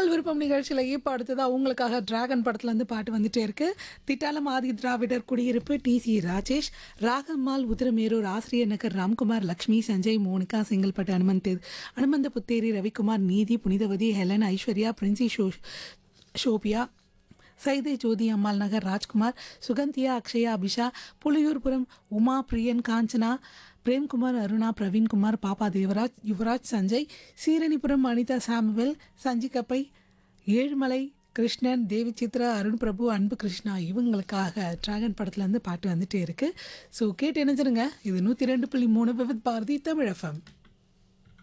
உங்கள் விருப்பம் நிகழ்ச்சியில் இப்போ அடுத்ததாக உங்களுக்காக டிராகன் படத்துலேருந்து பாட்டு வந்துட்டே இருக்கு திட்டாலம் ஆதி திராவிடர் குடியிருப்பு T C Rajesh Ragammal Uthiramerur Asiriyar Nagar Ramkumar Lakshmi Sanjay Monica Chengalpattu Hanumanth Hanumantha Putheri Ravikumar Neethi Punithavathi Helen Aishwarya Princy ஷோ ஷோபியா சைதை ஜோதி அம்மாள் நகர் ராஜ்குமார் சுகந்தியா அக்ஷயா அபிஷா புலியூர்புரம் உமா பிரியன் காஞ்சனா பிரேம்குமார் அருணா பிரவீன்குமார் பாப்பா தேவராஜ் யுவராஜ் சஞ்சய் சீரணிபுரம் அனிதா சாமுவேல் சஞ்சிகப்பை ஏழுமலை கிருஷ்ணன் தேவி சித்ரா அருண் பிரபு அன்பு கிருஷ்ணா இவங்களுக்காக டிராகன் படத்துலேருந்து பாட்டு வந்துட்டே இருக்கு ஸோ கேட்டு இணைஞ்சிருங்க இது நூற்றி ரெண்டு புள்ளி மூணு விவித் பாரதி தமிழ் எஃப்எம்